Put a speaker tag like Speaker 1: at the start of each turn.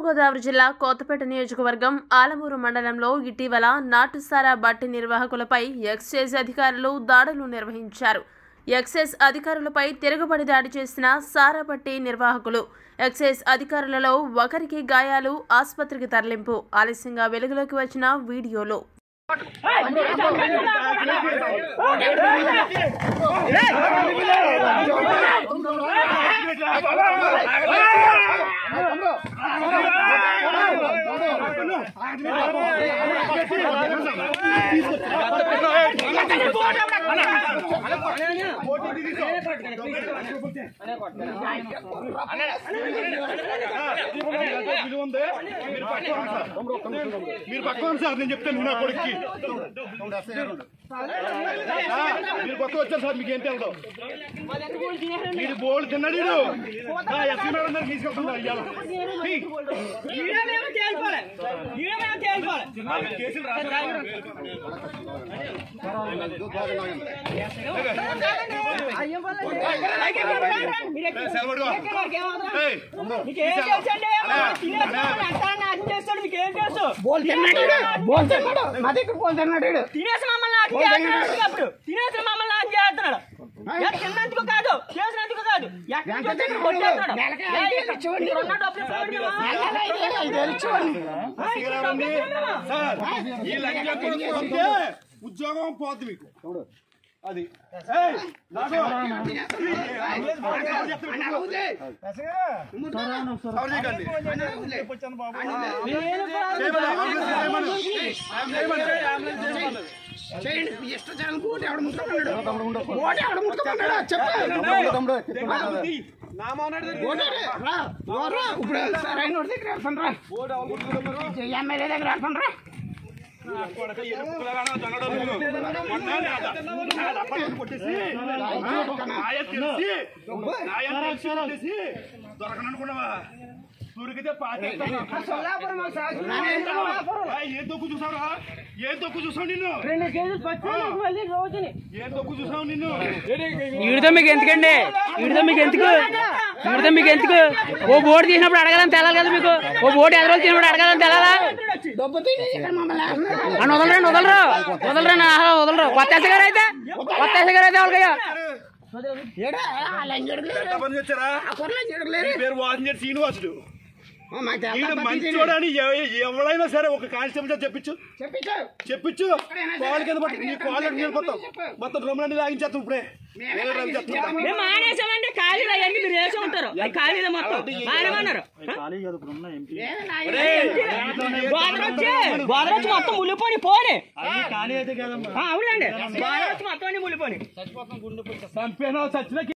Speaker 1: తూర్పుగోదావరి జిల్లా కొత్తపేట నియోజకవర్గం ఆలమూరు మండలంలో ఇటీవల నాటుసారా బట్టి నిర్వాహకులపై ఎక్సైజ్ అధికారులు దాడులు నిర్వహించారు ఎక్సైజ్ అధికారులపై తిరగబడి దాడి చేసిన సారా బట్టి నిర్వాహకులు ఎక్సైజ్ అధికారులలో ఒకరికి గాయాలు ఆసుపత్రికి తరలింపు ఆలస్యంగా వెలుగులోకి వచ్చిన వీడియోలో
Speaker 2: విలువ ఉంది. మీరు పక్కన సార్ నేను చెప్తాను నా కొడుక్కి ఆ, మీరు కొత్త వచ్చారు సార్ మీకు ఏం తెలుదు మీరు బోల్డ్ తిన్నాడు వీడు. ఆ, ఎస్పీ మేడం దగ్గరికి తీసుకెళ్తున్నారు ఇవాళ. హీ. కేసులు రాస్తారు. సెలవుడుగా. ఏయ్,
Speaker 3: బోల్ తిన్నాడు బోల్ తిన్నాడు మా దగ్గర బోల్ తిన్నాడు ఈడు.
Speaker 4: తినేసి మమ్మల్ని నాటి చేస్తున్నాడు అప్పుడు తినేసి మమ్మల్ని నాటి చేస్తున్నాడు ఏ తిన్నందుకు కాదు చేసినందుకు కాదు ఎక్కడి నుంచి వచ్చి ఇక్కడ కొట్టేస్తున్నాడు.
Speaker 3: నెలకి
Speaker 4: ఏ
Speaker 3: ఐదు
Speaker 4: ఇక్కడ
Speaker 3: ఇచ్చేవాడిని.
Speaker 4: ఇక్కడ ఉన్న డబ్బులు ఇచ్చేవాడిని మేము.
Speaker 3: నెలకి ఐదు వేలు, ఐదు వేలు ఇచ్చేవాడిని.
Speaker 4: ఆ, ఇక్కడ డబ్బులు ఇచ్చేవాడిని.
Speaker 2: సార్ ఈ లెక్క కొనుక్కుంటే ఉద్యోగం పోద్ది మీకు అది ఏయ్, లాగు.
Speaker 3: అని అవుదే.
Speaker 2: కవర్ చేయకండి.
Speaker 3: అని అవుదే.
Speaker 2: చేయమను, అంబులెన్స్ చేయమను. అంబులెన్స్ చేయమను.
Speaker 3: చేయండి మీ ఇష్టం చాలా బోట్ ఎవడ ముట్టుకున్నాడు బోట్ ఎవడ ముట్టుకున్నాడు చెప్పు బోట్ ఎవడే? రా, రా, రా. ఇప్పుడు సరైన వాడి దగ్గర వెళ్తాను రా ఎమ్మెల్యే దగ్గర వెళ్తాను రా
Speaker 2: కొడక ఎరుపు పిల్లగాడు దొంగడు నువ్వు. మొన్న నా- నా దప్పటి కొట్టేసి, నాయ తెలిసి, నాయ తెలిసి కొట్టేసి, దొరకననుకున్నావా దొరికితే పాటేస్తాను ఏం తొక్కు చూసావురా ఏం తొక్కు చూసావు నిన్ను
Speaker 4: రెండు కేజీలు పచ్చి మళ్ళీ రోజుని
Speaker 2: ఏం తొక్కు చూసావు నిన్ను
Speaker 5: వీడితో మీకు ఎందుకండి వీడితో మీకు ఎందుకు వీడితో మీకు ఎందుకు ఓ బోర్డు తీసినప్పుడు అడగాలని తెలాలి కదా మీకు ఓ బోర్డు ఎదురు తీసినప్పుడు అడగాలని తెలాలా
Speaker 3: డబ్బు తిని ఇక్కడ మమ్మల్ని వేస్తున్నారు.
Speaker 5: అని వదలరండి వదలరు వదలరండి ఆహా వదలరు కొత్త ఎస్ఐ గారు అయితే కొత్త ఎస్ఐ గారు అయితే వాళ్ళకయ్యా
Speaker 3: ఏడా, ఆ లంజోడుకు లేరు.
Speaker 2: ఎంత మంది వచ్చారా
Speaker 3: ఆ కుర్ర లంజోడుకు లేరు.
Speaker 2: ఈ పేరు వాసించేటి శ్రీనివాసుడు
Speaker 3: ఓ, మాకు తెలుసా,
Speaker 2: ఈడు
Speaker 3: పత్తి తిని.
Speaker 2: మంచోడని ఎవ- ఎవడైనా సరే ఒక కానిస్టేబుల్ చేత చెప్పించు
Speaker 3: చెప్పించు
Speaker 2: చెప్పించు కాల్ కింద పట్టు నీ కాల్ అటు నిలబడతావు మొత్తం రూమ్లన్నీ లాగించేస్తాం ఇప్పుడే వేరే రూమ్ చేస్తాం
Speaker 4: మేము మానేసామంటే ఖాళీలు అవన్నీ మీరు వేసి ఉంటారు అవి ఖాళీలే మొత్తం మానేమన్నారు
Speaker 3: ఏమి నా
Speaker 4: గోదరొచ్చి గోదరొచ్చి మొత్తం ముల్లిపోని పోని ఆ, అవునండి గోదరొచ్చి మొత్తం అన్ని ముల్లిపోని
Speaker 2: చంపేనా చచ్చిన